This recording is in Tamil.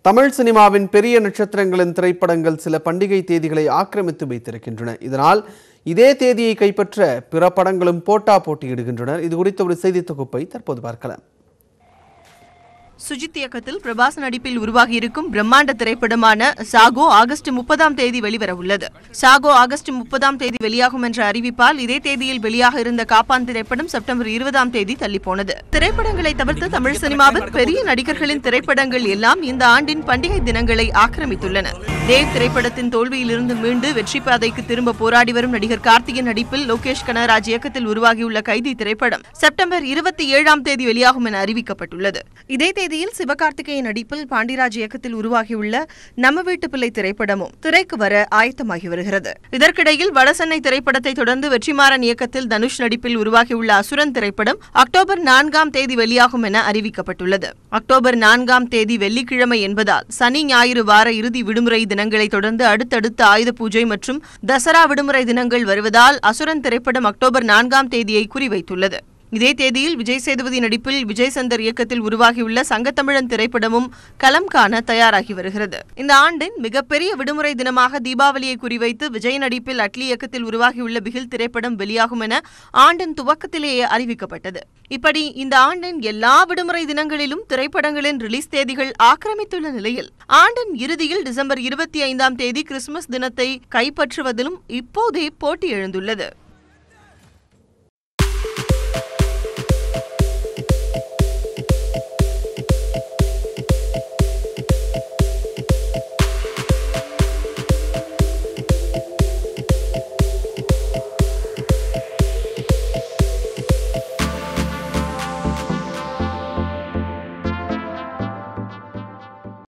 தமிழ் சினிமாவின் பெரிய நட்சத்திரங்களின் திரைப்படங்கள் சில பண்டிகை தேதிகளை ஆக்கிரமித்து வைத்திருக்கின்றன இதனால் இதே தேதியை கைப்பற்ற பிற படங்களும் போட்டா போட்டியிடுகின்றனர் இது குறித்த ஒரு செய்தி தொகுப்பை தற்போது பார்க்கலாம் சுஜித் இயக்கத்தில் பிரபாஸ் நடிப்பில் உருவாகியிருக்கும் பிரம்மாண்ட திரைப்படமான சாகோ ஆகஸ்ட் முப்பதாம் தேதி வெளிவர உள்ளது சாகோ ஆகஸ்ட் முப்பதாம் தேதி வெளியாகும் என்ற அறிவிப்பால் இதே தேதியில் வெளியாக இருந்த காப்பான் திரைப்படம் செப்டம்பர் இருபதாம் தேதி தள்ளிப்போனது திரைப்படங்களை தவிர்த்து தமிழ் சினிமாவின் பெரிய நடிகர்களின் திரைப்படங்கள் எல்லாம் இந்த ஆண்டின் பண்டிகை தினங்களை ஆக்கிரமித்துள்ளன தேவ் திரைப்படத்தின் தோல்வியிலிருந்து மீண்டு வெற்றி பாதைக்கு திரும்ப போராடி வரும் நடிகர் கார்த்திகேயன் நடிப்பில் லோகேஷ் கனகராஜ் இயக்கத்தில் உருவாகியுள்ள கைதி திரைப்படம் செப்டம்பர் இருபத்தி ஏழாம் தேதி வெளியாகும் என அறிவிக்கப்பட்டுள்ளது இதே தேதியில் சிவகார்த்திகேயன் நடிப்பில் பாண்டிராஜ் இயக்கத்தில் உருவாகியுள்ள நம்ம வீட்டு பிள்ளை திரைப்படமும் திரைக்கு வர ஆயத்தமாகி வருகிறது இதற்கிடையில் வடசென்னை திரைப்படத்தை தொடர்ந்து வெற்றிமாறன் இயக்கத்தில் தனுஷ் நடிப்பில் உருவாகியுள்ள அசுரன் திரைப்படம் அக்டோபர் நான்காம் தேதி வெளியாகும் என அறிவிக்கப்பட்டுள்ளது அக்டோபர் நான்காம் தேதி வெள்ளிக்கிழமை என்பதால் சனி ஞாயிறு வார இறுதி விடுமுறை தினங்களை தொடர்ந்து அடுத்தடுத்த ஆயுத பூஜை மற்றும் தசரா விடுமுறை தினங்கள் வருவதால் அசுரன் திரைப்படம் அக்டோபர் நான்காம் தேதியை குறிவைத்துள்ளது இதே தேதியில் விஜய் சேதுபதி நடிப்பில் விஜய் சந்தர் இயக்கத்தில் உருவாகியுள்ள சங்கத்தமிழன் திரைப்படமும் களம் காண தயாராகி வருகிறது இந்த ஆண்டின் மிகப்பெரிய விடுமுறை தினமாக தீபாவளியை குறிவைத்து விஜய் நடிப்பில் அட்லி இயக்கத்தில் உருவாகியுள்ள பிகில் திரைப்படம் வெளியாகும் என ஆண்டின் துவக்கத்திலேயே அறிவிக்கப்பட்டது இப்படி இந்த ஆண்டின் எல்லா விடுமுறை தினங்களிலும் திரைப்படங்களின் ரிலீஸ் தேதிகள் ஆக்கிரமித்துள்ள நிலையில் ஆண்டின் இறுதியில் டிசம்பர் இருபத்தி ஐந்தாம் தேதி கிறிஸ்துமஸ் தினத்தை கைப்பற்றுவதிலும் இப்போதே போட்டி எழுந்துள்ளது